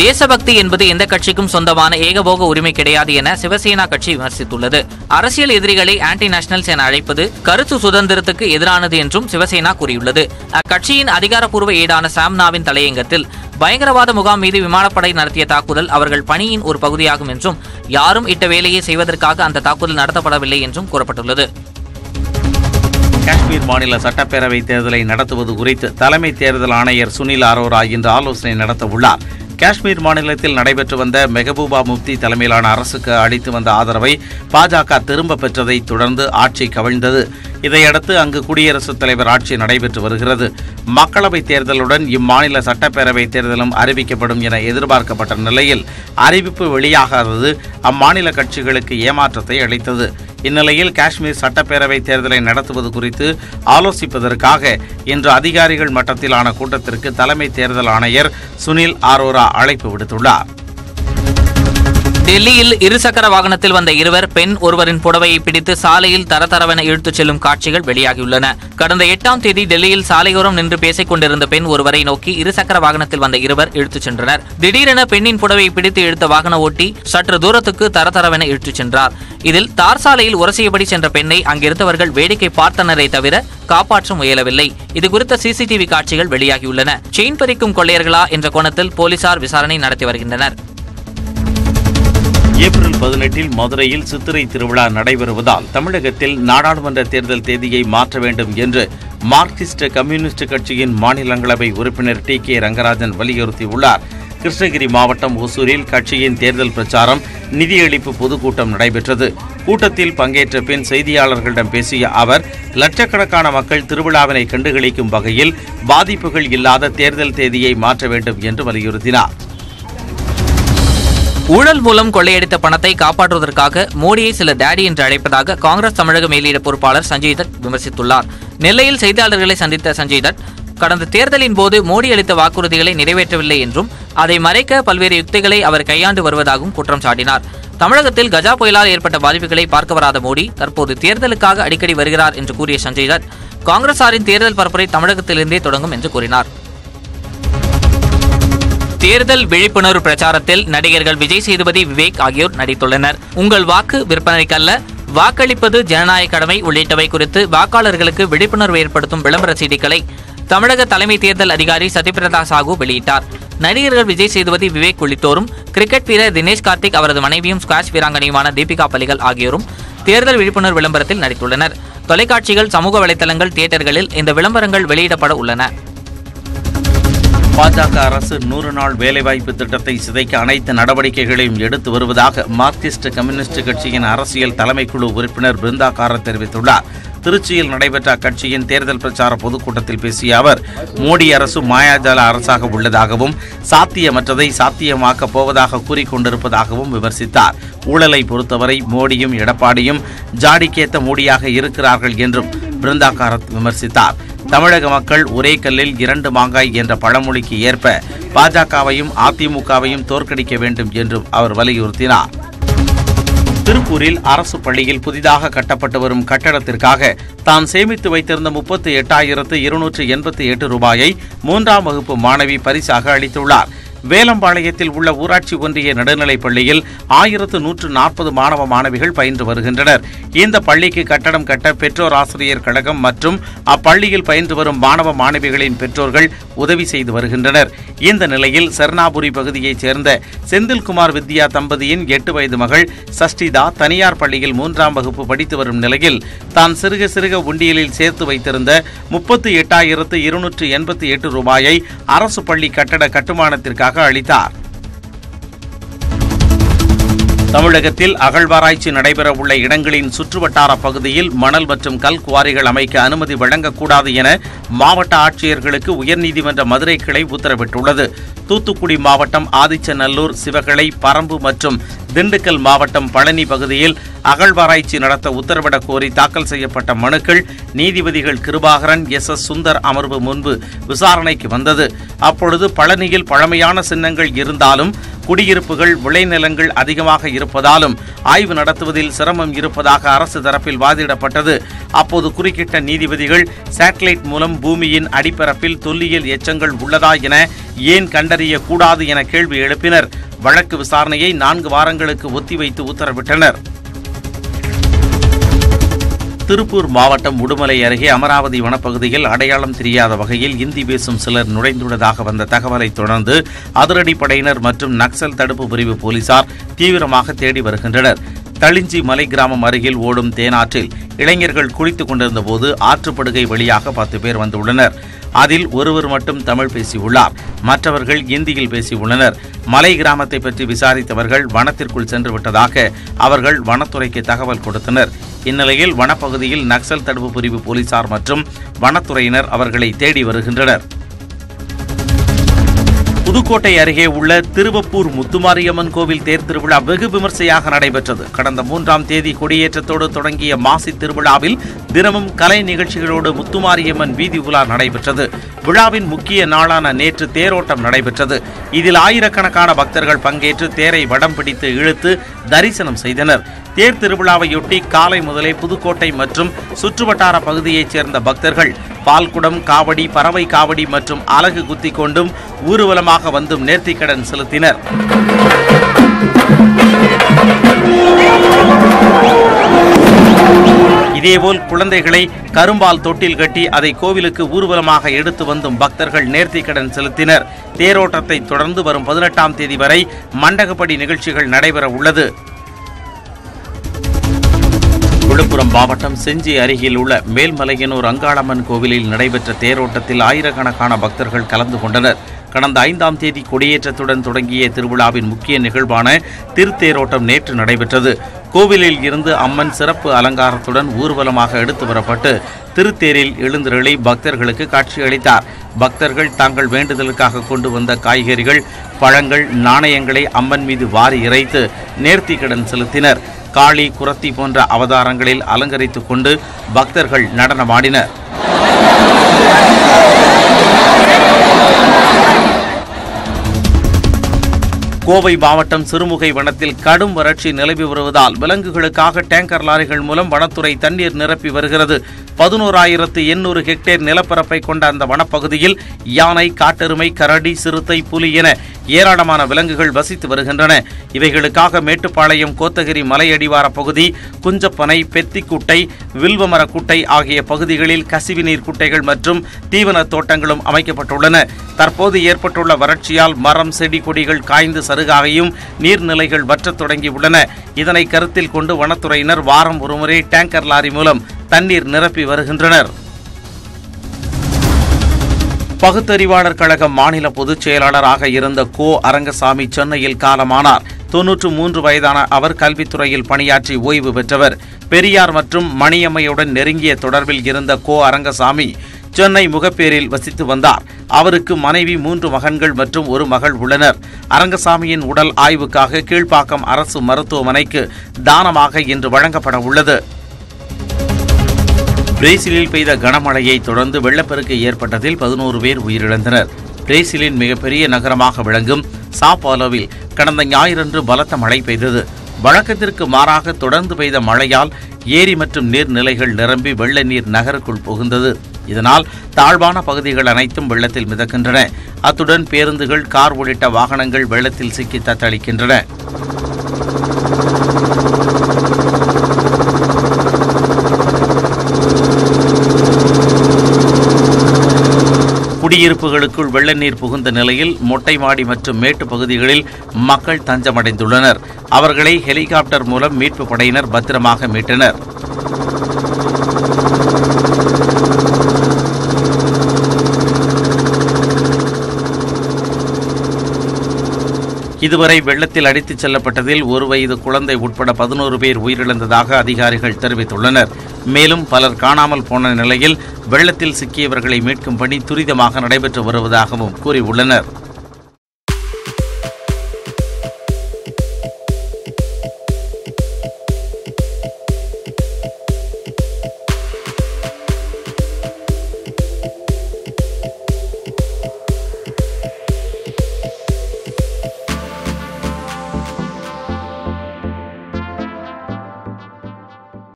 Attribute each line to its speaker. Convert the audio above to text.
Speaker 1: தேசபக்தி என்பது எந்த கட்சிக்கும் சொந்தமான ஏகபோக உரிமை கிடையாது என சிவசேனா கட்சி விமர்சித்துள்ளது அரசியல் எதிரிகளை ஆன்டி நேஷனல்ஸ் என அழைப்பது கருத்து சுதந்திரத்துக்கு எதிரானது என்றும் சிவசேனா கூறியுள்ளது அக்கட்சியின் அதிகாரப்பூர்வ ஏடான சாம்னாவின் தலையங்கத்தில் பயங்கரவாத முகாம் மீது விமானப்படை நடத்திய தாக்குதல் அவர்கள் பணியின் ஒரு பகுதியாகும் என்றும் யாரும் இட்ட வேலையை செய்வதற்காக அந்த தாக்குதல் நடத்தப்படவில்லை என்றும் கூறப்பட்டுள்ளது
Speaker 2: காஷ்மீர் மாநில சட்டப்பேரவை தேர்தலை நடத்துவது குறித்து தலைமை தேர்தல் ஆணையர் சுனில் அரோரா இன்று ஆலோசனை நடத்த உள்ளார் காஷ்மீர் மாநிலத்தில் நடைபெற்று வந்த மெகபூபா முப்தி தலைமையிலான அரசுக்கு அளித்து வந்த ஆதரவை பாஜக திரும்ப பெற்றதை தொடர்ந்து ஆட்சி கவிழ்ந்தது இதையடுத்து அங்கு குடியரசுத் தலைவர் ஆட்சி நடைபெற்று வருகிறது மக்களவைத் தேர்தலுடன் இம்மாநில சட்டப்பேரவை தேர்தலும் அறிவிக்கப்படும் என எதிர்பார்க்கப்பட்ட நிலையில் அறிவிப்பு வெளியாகாதது அம்மாநில கட்சிகளுக்கு ஏமாற்றத்தை அளித்தது இந்நிலையில் காஷ்மீர் சட்டப்பேரவை தேர்தலை நடத்துவது குறித்து ஆலோசிப்பதற்காக இன்று அதிகாரிகள் மட்டத்திலான கூட்டத்திற்கு தலைமை தேர்தல் ஆணையர் சுனில் ஆரோரா அழைப்பு விடுத்துள்ளார்
Speaker 1: டெல்லியில் இருசக்கர வாகனத்தில் வந்த இருவர் பெண் ஒருவரின் புடவையை பிடித்து சாலையில் தரதரவென இழுத்துச் செல்லும் காட்சிகள் வெளியாகியுள்ளன கடந்த எட்டாம் தேதி டெல்லியில் சாலையோரம் நின்று பேசிக் கொண்டிருந்த பெண் ஒருவரை நோக்கி இருசக்கர வாகனத்தில் வந்த இருவர் இழுத்துச் சென்றனர் திடீரென பெண்ணின் புடவையை பிடித்து இழுத்த வாகன ஓட்டி சற்று தூரத்துக்கு தரதரவென இழுத்துச் சென்றார் இதில் தார் சாலையில் உரசியபடி சென்ற பெண்ணை அங்கிருந்தவர்கள் வேடிக்கை பார்த்தனரே தவிர காப்பாற்ற முயலவில்லை இது குறித்த சிசிடிவி காட்சிகள் வெளியாகியுள்ளன செயின் பறிக்கும் கொள்ளையர்களா என்ற கோணத்தில் போலீசார் விசாரணை நடத்தி வருகின்றனர்
Speaker 2: ஏப்ரல் பதினெட்டில் மதுரையில் சித்திரை திருவிழா நடைபெறுவதால் தமிழகத்தில் நாடாளுமன்ற தேர்தல் தேதியை மாற்ற வேண்டும் என்று மார்க்சிஸ்ட் கம்யூனிஸ்ட் கட்சியின் மாநிலங்களவை உறுப்பினர் டி கே ரங்கராஜன் வலியுறுத்தியுள்ளார் கிருஷ்ணகிரி மாவட்டம் ஒசூரில் கட்சியின் தேர்தல் பிரச்சாரம் நிதியளிப்பு பொதுக்கூட்டம் நடைபெற்றது கூட்டத்தில் பங்கேற்ற பின் செய்தியாளர்களிடம் பேசிய அவர் லட்சக்கணக்கான மக்கள் திருவிழாவினை கண்டுகளிக்கும் வகையில் பாதிப்புகள் இல்லாத தேர்தல் தேதியை மாற்ற வேண்டும் என்று வலியுறுத்தினார்
Speaker 1: ஊழல் மூலம் கொள்ளையடித்த பணத்தை காப்பாற்றுவதற்காக மோடியை சில டேடி என்று அழைப்பதாக காங்கிரஸ் தமிழக மேலிட பொறுப்பாளர் சஞ்சய் தத் விமர்சித்துள்ளார் நெல்லையில் செய்தியாளர்களை சந்தித்த சஞ்சய் தத் கடந்த தேர்தலின் போது மோடி அளித்த வாக்குறுதிகளை நிறைவேற்றவில்லை என்றும் அதை மறைக்க பல்வேறு யுக்திகளை அவர் கையாண்டு வருவதாகவும் குற்றம் சாட்டினார் தமிழகத்தில் கஜா புயலால் ஏற்பட்ட பாதிப்புகளை பார்க்க வராத மோடி தற்போது தேர்தலுக்காக அடிக்கடி வருகிறார் என்று கூறிய சஞ்சய் தத் காங்கிரசாரின் தேர்தல் பரப்புரை தமிழகத்திலிருந்தே தொடங்கும் என்று கூறினார் தேர்தல் விழிப்புணர்வு பிரச்சாரத்தில் நடிகர்கள் விஜய் சேதுபதி விவேக் ஆகியோர் நடித்துள்ளனர் உங்கள் வாக்கு விற்பனைக்கல்ல வாக்களிப்பது ஜனநாயக கடமை உள்ளிட்டவை குறித்து வாக்காளர்களுக்கு விழிப்புணர்வு ஏற்படுத்தும் விளம்பர செய்திகளை தமிழக தலைமை தேர்தல் அதிகாரி சத்யபிரதா சாகு வெளியிட்டார் நடிகர்கள் விஜய் சேதுபதி விவேக் உள்ளிட்டோரும் கிரிக்கெட் வீரர் தினேஷ் கார்த்திக் அவரது மனைவியும் ஸ்குவாஷ் வீராங்கனையுமான தீபிகா பலிகள் ஆகியோரும் தேர்தல் விழிப்புணர்வு விளம்பரத்தில் நடித்துள்ளனர் தொலைக்காட்சிகள் சமூக வலைதளங்கள் தியேட்டர்களில் இந்த விளம்பரங்கள் வெளியிடப்பட உள்ளன
Speaker 2: பாஜக அரசு நூறு நாள் வேலைவாய்ப்பு திட்டத்தை சிதைக்க அனைத்து நடவடிக்கைகளையும் எடுத்து வருவதாக மார்க்சிஸ்ட் கம்யூனிஸ்ட் கட்சியின் அரசியல் தலைமைக்குழு உறுப்பினர் பிருந்தா காரத் தெரிவித்துள்ளார் திருச்சியில் நடைபெற்ற அக்கட்சியின் தேர்தல் பிரச்சார பொதுக்கூட்டத்தில் பேசிய அவர் மோடி அரசு மாயாஜால அரசாக உள்ளதாகவும் சாத்தியமற்றதை சாத்தியமாக்கப் போவதாக கூறிக்கொண்டிருப்பதாகவும் விமர்சித்தார் ஊழலை பொறுத்தவரை மோடியும் எடப்பாடியும் ஜாடிக்கேத்த மோடியாக இருக்கிறார்கள் என்றும் பிருந்தா காரத் விமர்சித்தார் தமிழக மக்கள் ஒரே கல்லில் இரண்டு மாங்காய் என்ற பழமொழிக்கு ஏற்ப பாஜகவையும் அதிமுகவையும் தோற்கடிக்க வேண்டும் என்றும் அவர் வலியுறுத்தினார் திருப்பூரில் அரசு பள்ளியில் புதிதாக கட்டப்பட்டு வரும் கட்டடத்திற்காக தான் சேமித்து வைத்திருந்த முப்பத்தி எட்டாயிரத்து இருநூற்று எண்பத்தி எட்டு ரூபாயை மூன்றாம் வகுப்பு மாணவி பரிசாக அளித்துள்ளார் வேலம்பாளையத்தில் உள்ள ஊராட்சி ஒன்றிய நடுநிலைப் பள்ளியில் ஆயிரத்து நூற்று நாற்பது மாணவ மாணவிகள் பயின்று வருகின்றனர் இந்த பள்ளிக்கு கட்டடம் கட்ட பெற்றோர் ஆசிரியர் கழகம் மற்றும் அப்பள்ளியில் பயின்று வரும் மாணவ மாணவிகளின் பெற்றோர்கள் உதவி செய்து வருகின்றனர் இந்த நிலையில் சர்ணாபுரி பகுதியைச் சேர்ந்த செந்தில்குமார் வித்யா தம்பதியின் எட்டு வயது மகள் சஷ்டிதா தனியார் பள்ளியில் மூன்றாம் வகுப்பு படித்து வரும் நிலையில் தான் சிறுக சிறுக உண்டியலில் சேர்த்து வைத்திருந்த முப்பத்தி எட்டாயிரத்து இருநூற்று எண்பத்தி எட்டு ரூபாயை அரசு பள்ளி கட்டட கட்டுமானத்திற்காக அளித்தார் தமிழகத்தில் அகழ்வாராய்ச்சி நடைபெறவுள்ள இடங்களின் சுற்றுவட்டார பகுதியில் மணல் மற்றும் கல் குவாரிகள் அமைக்க அனுமதி வழங்கக்கூடாது என மாவட்ட ஆட்சியர்களுக்கு உயர்நீதிமன்ற மதுரை கிளை உத்தரவிட்டுள்ளது தூத்துக்குடி மாவட்டம் ஆதிச்சநல்லூர் சிவகளை பரம்பு மற்றும் திண்டுக்கல் மாவட்டம் பழனி பகுதியில் அகழ்வாராய்ச்சி நடத்த உத்தரவிடக் கோரி தாக்கல் செய்யப்பட்ட மனுக்கள் நீதிபதிகள் கிருபாகரன் எஸ் எஸ் சுந்தர் அமர்வு முன்பு விசாரணைக்கு வந்தது அப்பொழுது பழனியில் பழமையான சின்னங்கள் இருந்தாலும் குடியிருப்புகள் விளைநிலங்கள் அதிகமாக இருப்பதாலும் ஆய்வு நடத்துவதில் சிரமம் இருப்பதாக அரசு தரப்பில் வாதிடப்பட்டது அப்போது குறுக்கிட்ட நீதிபதிகள் சேட்டலைட் மூலம் பூமியின் அடிப்பரப்பில் தொல்லியல் எச்சங்கள் உள்ளதா என ஏன் கண்டறிய கூடாது என கேள்வி எழுப்பினர் வழக்கு விசாரணையை நான்கு வாரங்களுக்கு ஒத்திவைத்து உத்தரவிட்டனர் திருப்பூர் மாவட்டம் உடுமலை அருகே அமராவதி வனப்பகுதியில் அடையாளம் தெரியாத வகையில் இந்தி பேசும் சிலர் நுழைந்துள்ளதாக வந்த தகவலை தொடர்ந்து அதிரடிப்படையினர் மற்றும் நக்சல் தடுப்பு பிரிவு போலீசார் தீவிரமாக தேடி வருகின்றனர் தளிஞ்சி மலை கிராமம் அருகில் ஓடும் தேனாற்றில் இளைஞர்கள் குளித்துக் கொண்டிருந்த போது ஆற்றுப்படுகை வழியாக பத்து பேர் வந்துள்ளனர் அதில் ஒருவர் மட்டும் தமிழ் பேசியுள்ளார் மற்றவர்கள் இந்தியில் பேசியுள்ளனர் மலை கிராமத்தை பற்றி விசாரித்தவர்கள் வனத்திற்குள் சென்று விட்டதாக அவர்கள் வனத்துறைக்கு தகவல் கொடுத்தனர் இந்நிலையில் வனப்பகுதியில் நக்சல் தடுப்பு பிரிவு போலீசார் மற்றும் வனத்துறையினர் அவர்களை தேடி வருகின்றனர் புதுக்கோட்டை அருகே உள்ள திருவப்பூர் முத்துமாரியம்மன் கோவில் தேர் திருவிழா வெகு விமர்சையாக நடைபெற்றது கடந்த மூன்றாம் தேதி கொடியேற்றத்தோடு தொடங்கிய மாசி திருவிழாவில் தினமும் கலை நிகழ்ச்சிகளோடு முத்துமாரியம்மன் வீதி உலா நடைபெற்றது விழாவின் முக்கிய நாளான நேற்று தேரோட்டம் நடைபெற்றது இதில் ஆயிரக்கணக்கான பக்தர்கள் பங்கேற்று தேரை வடம் பிடித்து இழுத்து தரிசனம் செய்தனர் தேர் திருவிழாவையொட்டி காலை முதலே புதுக்கோட்டை மற்றும் சுற்றுவட்டார பகுதியைச் சேர்ந்த பக்தர்கள் பால்குடம் காவடி பறவை காவடி மற்றும் அலகு குத்தி கொண்டும் ஊர்வலமாக வந்தும் நேர்த்திக்கடன் செலுத்தினர் இதேபோல் குழந்தைகளை கரும்பால் தொட்டில் கட்டி அதை கோவிலுக்கு ஊர்வலமாக எடுத்து வந்தும் பக்தர்கள் நேர்த்திக்கடன் செலுத்தினர் தேரோட்டத்தை தொடர்ந்து வரும் பதினெட்டாம் தேதி வரை மண்டகப்படி நிகழ்ச்சிகள் நடைபெற உள்ளது விழுப்புரம் மாவட்டம் செஞ்சி அருகில் உள்ள மேல்மலையனூர் அங்காளம்மன் கோவிலில் நடைபெற்ற தேரோட்டத்தில் ஆயிரக்கணக்கான பக்தர்கள் கலந்து கொண்டனர் கடந்த ஐந்தாம் தேதி கொடியேற்றத்துடன் தொடங்கிய திருவிழாவின் முக்கிய நிகழ்வான திருத்தேரோட்டம் நேற்று நடைபெற்றது கோவிலில் இருந்து அம்மன் சிறப்பு அலங்காரத்துடன் ஊர்வலமாக எடுத்து வரப்பட்டு திருத்தேரில் எழுந்தருளி பக்தர்களுக்கு காட்சியளித்தார் பக்தர்கள் தாங்கள் வேண்டுதலுக்காக கொண்டு வந்த காய்கறிகள் பழங்கள் நாணயங்களை அம்மன் மீது வாரி இறைத்து நேர்த்திக்கடன் செலுத்தினர் காளி குரத்தி போன்ற அவதாரங்களில் அலங்கரித்துக் கொண்டு பக்தர்கள் நடனமாடினர் கோவை மாவட்டம் சிறுமுகை வனத்தில் கடும் வறட்சி நிலவி வருவதால் விலங்குகளுக்காக டேங்கர் லாரிகள் மூலம் வனத்துறை தண்ணீர் நிரப்பி வருகிறது பதினோராயிரத்து எண்ணூறு ஹெக்டேர் நிலப்பரப்பை கொண்ட அந்த வனப்பகுதியில் யானை காட்டெருமை கரடி சிறுத்தை புலி என ஏராளமான விலங்குகள் வசித்து வருகின்றன இவைகளுக்காக மேட்டுப்பாளையம் கோத்தகிரி மலையடிவார பகுதி குஞ்சப்பனை பெத்திக்குட்டை வில்வமரக்குட்டை ஆகிய பகுதிகளில் கசிவுநீர் குட்டைகள் மற்றும் தீவன தோட்டங்களும் அமைக்கப்பட்டுள்ளன தற்போது ஏற்பட்டுள்ள வறட்சியால் மரம் செடி கொடிகள் காய்ந்து சருகாகையும் நீர்நிலைகள் வற்றத் தொடங்கியுள்ளன இதனை கருத்தில் கொண்டு வனத்துறையினர் வாரம் ஒருமுறை டேங்கர் லாரி மூலம் தண்ணீர் நிரப்பி வருகின்றனர் பகுத்தறிவாளர் கழக மாநில பொதுச் செயலாளராக இருந்த கோ அரங்கசாமி சென்னையில் காலமானார் தொன்னூற்று மூன்று வயதான அவர் கல்வித்துறையில் பணியாற்றி ஓய்வு பெற்றவர் பெரியார் மற்றும் மணியம்மையுடன் நெருங்கிய தொடர்பில் இருந்த கோ அரங்கசாமி சென்னை முகப்பேரில் வசித்து வந்தார் அவருக்கு மனைவி மூன்று மகன்கள் மற்றும் ஒரு மகள் உள்ளனர் அரங்கசாமியின் உடல் ஆய்வுக்காக கீழ்ப்பாக்கம் அரசு மருத்துவமனைக்கு தானமாக இன்று வழங்கப்பட உள்ளது பிரேசிலில் பெய்த கனமழையை தொடர்ந்து வெள்ளப்பெருக்கு ஏற்பட்டதில் பதினோரு பேர் உயிரிழந்தனர் பிரேசிலின் மிகப்பெரிய நகரமாக விளங்கும் சாப்பாலோவில் கடந்த ஞாயிறன்று பலத்த மழை பெய்தது வழக்கத்திற்கு மாறாக தொடர்ந்து பெய்த மழையால் ஏரி மற்றும் நீர்நிலைகள் நிரம்பி வெள்ள நீர் நகருக்குள் புகுந்தது இதனால் தாழ்வான பகுதிகள் அனைத்தும் வெள்ளத்தில் மிதக்கின்றன அத்துடன் பேருந்துகள் கார் உள்ளிட்ட வாகனங்கள் வெள்ளத்தில் சிக்கி தத்தளிக்கின்றன குடியிருப்புகளுக்குள் வெள்ள நீர் புகுந்த நிலையில் மொட்டை மாடி மற்றும் மேட்டு பகுதிகளில் மக்கள் தஞ்சமடைந்துள்ளனர் அவர்களை ஹெலிகாப்டர் மூலம் மீட்பு படையினர் பத்திரமாக மீட்டனர் இதுவரை வெள்ளத்தில் அடித்துச் செல்லப்பட்டதில் ஒரு வயது குழந்தை உட்பட பதினோரு பேர் உயிரிழந்ததாக அதிகாரிகள் தெரிவித்துள்ளனர் மேலும் பலர் காணாமல் போன நிலையில் வெள்ளத்தில் சிக்கியவர்களை மீட்கும் பணி துரிதமாக நடைபெற்று வருவதாகவும் கூறியுள்ளனர்